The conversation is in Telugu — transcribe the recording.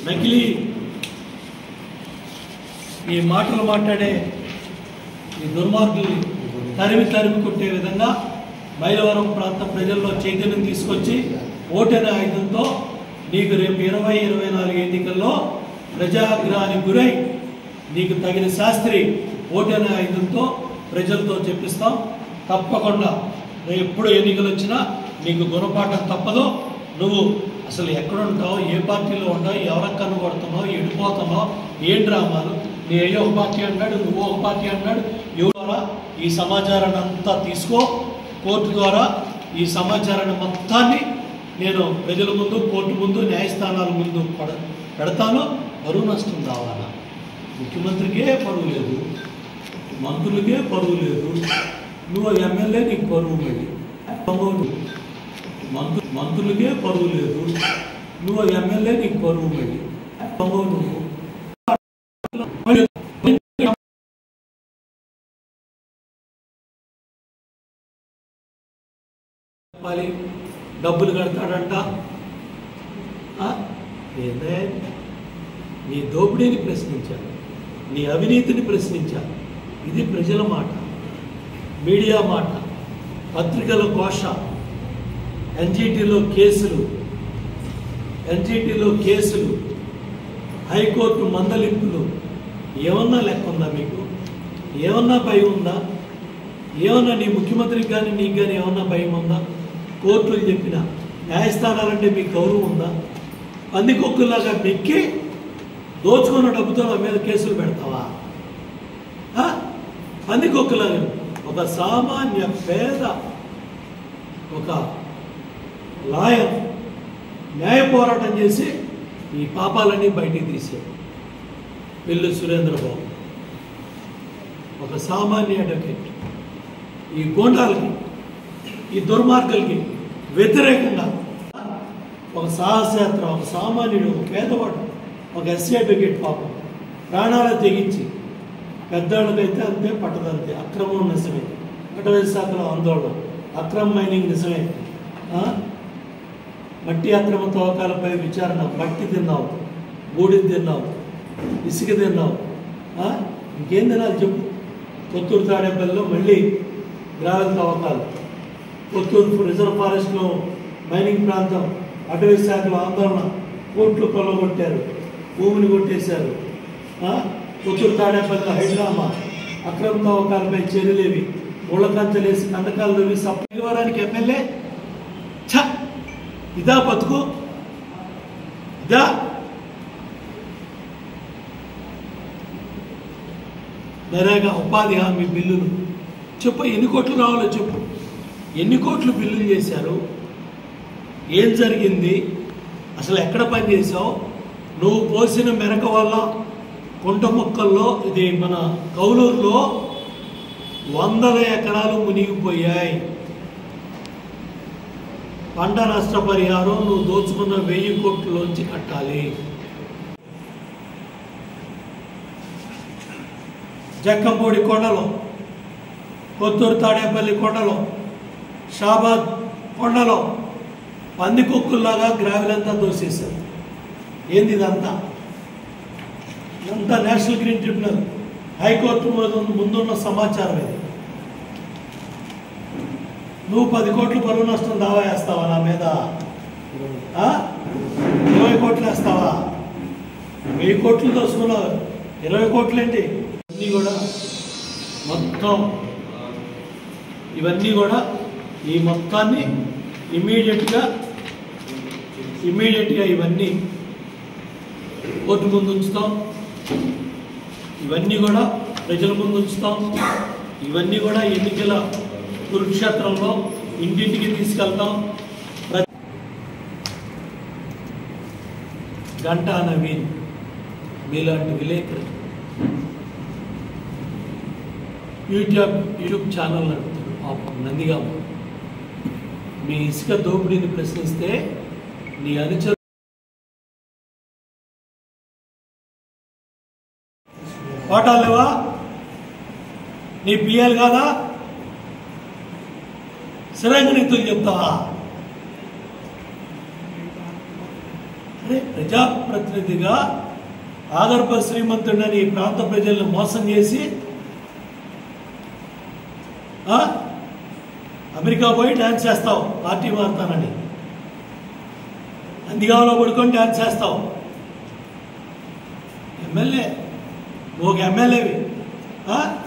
నకిలీ ఈ మాటలు మాట్లాడే ఈ దుర్మార్గుల్ని తరిమి తరిమి కొట్టే విధంగా మైలవరం ప్రాంత ప్రజల్లో చైతన్యం తీసుకొచ్చి ఓటనే ఆయుధంతో నీకు రేపు ఇరవై ఇరవై నాలుగు ఎన్నికల్లో ప్రజాగ్రహానికి గురై నీకు తగిన శాస్త్రి ఓటనే ఆయుధంతో ప్రజలతో చెప్పిస్తాం తప్పకుండా రేపు ఎప్పుడు ఎన్నికలు వచ్చినా నీకు గుణపాఠం తప్పదు నువ్వు అసలు ఎక్కడ ఉంటావు ఏ పార్టీలో ఉంటావు ఎవరికి కనుగొడుతున్నావు ఎడిపోతున్నావు ఏం డ్రామాలు నీ అయ్యో ఒక పార్టీ అన్నాడు నువ్వు ఒక పార్టీ అన్నాడు ఎవరు ద్వారా ఈ సమాచారాన్ని అంతా తీసుకో కోర్టు ద్వారా ఈ సమాచారాన్ని మొత్తాన్ని నేను ప్రజల ముందు కోర్టు ముందు న్యాయస్థానాల ముందు పడ- పెడతాను పరువు నష్టం కావాలా ముఖ్యమంత్రికే పరువు లేదు మంత్రులకే పరువు లేదు నువ్వు ఎమ్మెల్యే నీకు పరువు మళ్ళీ అవును. మంత్రు మంత్రులకే పరువు లేదు నువ్వు ఎమ్మెల్యే నీకు పరువు మళ్ళీ అవును. మళ్ళీ చెప్పాలి డబ్బులు కడతాడంట ఆ? ఏందే నీ దోపిడీని ప్రశ్నించాను నీ అవినీతిని ప్రశ్నించాను ఇది ప్రజల మాట మీడియా మాట పత్రికల ఘోష ఎన్జిటిలో కేసులు ఎన్జిటిలో కేసులు హైకోర్టు మందలింపులు ఏమన్నా లెక్క ఉందా మీకు ఏమన్నా భయం ఉందా ఏమన్నా నీ ముఖ్యమంత్రికి కానీ నీకు కానీ ఏమన్నా భయం ఉందా కోర్టులు చెప్పిన న్యాయస్థానాలంటే మీకు గౌరవం ఉందా పందికొక్కులాగా మెక్కి దోచుకున్న డబ్బుతో నా మీద కేసులు పెడతావా ఆ? పందికొక్కులాగా ఒక సామాన్య పేద ఒక లాయర్ న్యాయ పోరాటం చేసి ఈ పాపాలన్నీ బయటికి తీసాడు పిల్లు సురేంద్రబాబు ఒక సామాన్య అడ్వకేట్ ఈ గోండాలకి ఈ దుర్మార్గులకి వ్యతిరేకంగా ఒక సాహసయాత్ర ఒక సామాన్యుడు ఒక పేదవాడు ఒక ఎస్సీ అడ్వకేట్ పాపం ప్రాణాలు తెగించి పెద్దవాళ్ళకైతే అంతే పట్టదంతే అక్రమం నిజమే అటవీ శాఖలో ఆందోళన అక్రమ మైనింగ్ నిజమే ఆ? మట్టి అక్రమ తవ్వకాలపై విచారణ మట్టి తిన్నావు బూడిద తిన్నావు ఇసుక తిన్నావు ఆ? ఇంకేం తినాలి చెప్పు కొత్తూరు తాడేపల్లిలో మళ్ళీ గ్రావెల్ తవ్వకాలు కొత్తూరు రిజర్వ్ ఫారెస్ట్లో మైనింగ్ ప్రాంతం అటవీ శాఖలో ఆందోళన కోట్లు కొల్లగొట్టారు భూమిని కొట్టేశారు ఆ? కొత్తూరు తాడేపల్లిలో హైడ్రామా అక్రమ తవ్వకాలపై చర్యలేవి ముళ్ళకంచలేసి కందకాలు తవ్వి సప్లివారానికి ఎమ్మెల్యే ఛ ఇదా బతుకు ఇదా నరేగా ఉపాధి హామీ బిల్లులు చెప్పు ఎన్ని కోట్లు రావాలో చెప్పు ఎన్ని కోట్లు బిల్లులు చేశారు ఏం జరిగింది అసలు ఎక్కడ పని చేసావు నువ్వు పోసిన మెరక వల్ల కుంట మొక్కల్లో ఇది మన కౌలూరులో వందల ఎకరాలు మునిగిపోయాయి పంట నష్ట పరిహారం నువ్వు దోచుకున్న వెయ్యి కోట్లలోంచి కట్టాలి జక్కంపూడి కొండలో కొత్తూరు తాడేపల్లి కొండలో షాబాద్ కొండలో పందికొక్కుల్లాగా గ్రావెల్ అంతా దోసేశారు ఏంది ఇదంతా ఇదంతా నేషనల్ గ్రీన్ ట్రిబ్యునల్ హైకోర్టు ముందు- ముందున్న సమాచారం ఇది నువ్వు పది కోట్లు పరువు నష్టం దావా వేస్తావా నా మీద ఆ? ఇరవై కోట్లు వేస్తావా వెయ్యి కోట్లు దోసుకున్నావు ఇరవై కోట్లు ఏంటి ఇవన్నీ కూడా మొత్తం ఇవన్నీ కూడా ఈ మొత్తాన్ని ఇమీడియట్గా ఇమీడియట్గా ఇవన్నీ కోర్టు ముందు ఉంచుతాం ఇవన్నీ కూడా ప్రజల ముందు ఉంచుతాం ఇవన్నీ కూడా ఎన్నికల కురుక్షేత్రంలో ఇంటింటికి తీసుకెళ్తాం ప్ర- గంటా నవీన్ మీలాంటి విలేకరు యూట్యూబ్ యూట్యూబ్ ఛానల్ నడుపుతాడు పాపం నందిగామ మీ ఇసుక దోపిడీని ప్రశ్నిస్తే నీ అనుచరు కోటాలు లేవా నీ పిఎల్ కాదా సరైన నీతులు చెప్తావా అరే ప్రజాప్రతినిధిగా ఆదర్భ శ్రీమంతుడని ఈ ప్రాంత ప్రజలను మోసం చేసి ఆ? అమెరికా పోయి డ్యాన్స్ చేస్తావు పార్టీ మారుతానని అందుగాలో పడుకొని డ్యాన్స్ చేస్తావు ఎమ్మెల్యే ఒక ఎమ్మెల్యేవి ఆ?